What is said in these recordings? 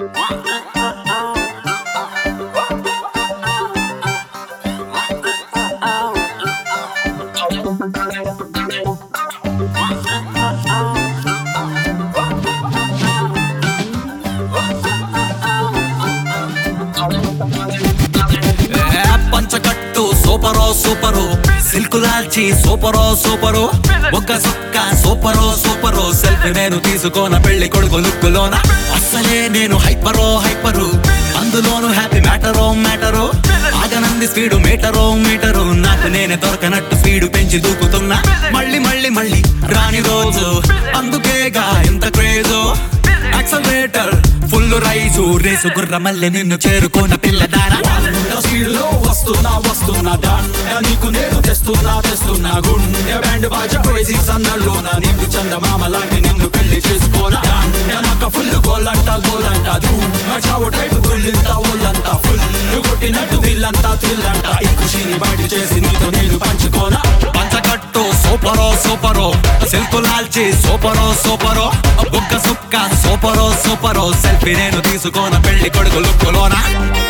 ఏ పంచకట్టు సూపరో super silk లాల్చి సూపరో సూపరు ఒక్క సుక్క సూపరో సూపరు సెల్ఫీ నేను తీసుకోన పెళ్లి కొడుకు లుక్కులోన అస్సలే నేను హైపరో హైపరు అందులోను హ్యాపీ మ్యాటరో మ్యాటరు ఆగనంది స్పీడు మీటరో మీటరు నాకు నేనే దొరకనట్టు స్పీడు పెంచి దూకుతున్నా మళ్ళీ మళ్ళీ మళ్ళీ రాని రోజు అందుకేగా ఎంత క్రేజో యాక్సలరేటర్ ఫుల్ రైజు రేసు గుర్ర మళ్ళీ నిన్ను చేరుకున్న పిల్లదారా స్పీడ్లో వస్తున్నా వస్తున్నా దండ నీకు నేను తెస్తున్నా తెస్తున్నా గుండె బ్యాండ్ బాజా క్రేజీ సన్నల్లోన నిన్ను చందమామ లాంటి నిన్ను పెళ్లి చేసుకోనా దండ నాక ఫుల్ గోలంట గోలంట ధూమ చావు టైపు గుళ్ళంత ఒళ్ళంత ఫుల్ కొట్టినట్టు వీళ్ళంతా థ్రిల్లంట ఈ ఖుషిని బయట చేసి నీతో నేను పంచుకోనా పంచకట్టు సూపరో సూపరో సిల్క్ లాల్చి సూపరో సూపరో బుక్క సుక్క సూపరో సూపరో సెల్ఫీ నేను తీసుకోన పెళ్లి కొడుకు లుక్కులోనా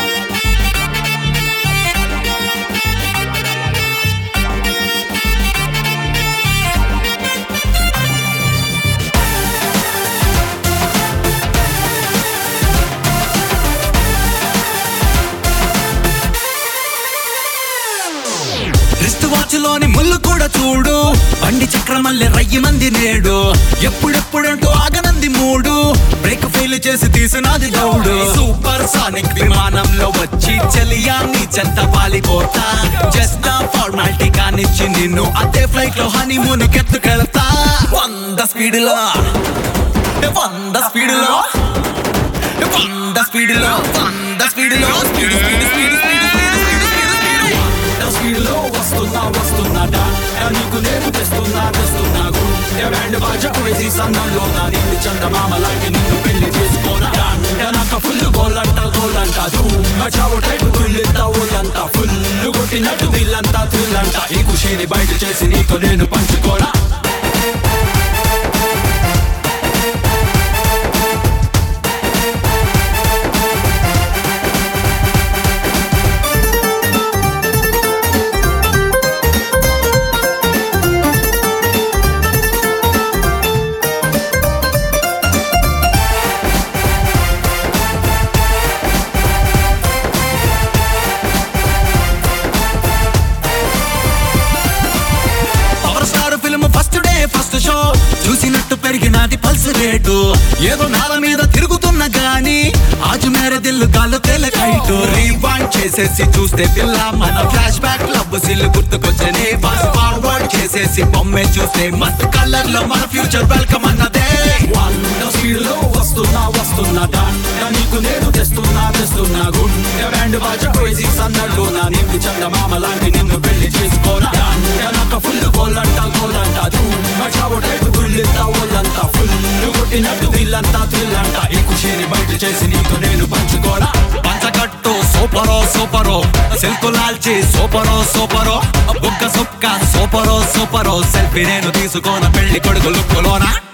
రిస్ట్ వాచ్ లోని ముళ్ళు కూడా చూడు బండి చక్రమల్లె రయ్యి మంది నేడు ఎప్పుడెప్పుడంటూ ఆగనంది మూడు బ్రేక్ ఫెయిల్ చేసి తీసినది గౌడు సూపర్ సానిక్ విమానంలో వచ్చి చెలియాన్ని చెత్త పాలిపోతా జస్ట్ ఫార్మాలిటీ కానిచ్చి నిన్ను అదే ఫ్లైట్ లో హనీమూన్ కెత్తుకెళ్తా వంద స్పీడ్ లో వంద స్పీడ్ లో వంద స్పీడ్ లో వంద స్పీడ్ లో speed speed speed speed speed speed speed స్పీడ్లో వస్తున్నా వస్తున్నా దండ నీకు నేను తెస్తున్నా తెస్తున్నా గుండె బ్యాండ్ బాజా క్రేజీ సన్నల్లోన నిన్ను చందమామ లాంటి నిన్ను పెళ్లి చేసుకోనా దండ నాక ఫుల్ గోలంట గోలంట ధూమ చావు టైపు గుళ్ళంత ఊళ్ళంత ఫుల్ కొట్టినట్టు వీళ్ళంతా థ్రిల్లంట ఈ ఖుషిని బయట చేసి నీతో నేను పంచుకోనా power star film first day first show చూసినట్టు పెరిగినది పల్స్ రేటు ఏదో నేల మీద తిరుగుతున్న గాని ఆజు మేర దిల్లు గాలు తెలకైటు రీవాండ్ చేసేసి చూస్తే పిల్ల మన ఫ్లాష్ బ్యాక్ లవ్ సిల్లు గుర్తుకొచ్చని ఫాస్ట్ ఫార్వర్డ్ చేసేసి బొమ్మే చూస్తే మస్త్ కలర్ లో మన ఫ్యూచర్ వెల్కమ్ అన్నదే వంద స్పీడ్లో వస్తున్నా వస్తున్నా దండ నీకు నేను తెస్తున్నా తెస్తున్నా గుండె బ్యాండ్ బాజా క్రేజీ సన్నల్లోన నిన్ను చందమామ లాంటి నిన్ను పెళ్లి చేసుకోనా దండ నాక ఫుల్ గోలంట గోలంట ధూమ చావు టైపు గుళ్ళంత ఒళ్ళంత ఫుల్ కొట్టినట్టు వీళ్ళంతా థ్రిల్లంట ఈ ఖుషిని బయట చేసి నీతో నేను పంచుకోనా పంచకట్టు సూపరో సూపరో సిల్క్ లాల్చి సూపరో సూపరో బుక్క సుక్క సూపరో సూపరో సెల్ఫీ నేను తీసుకోన పెళ్లి కొడుకు లుక్కులోనా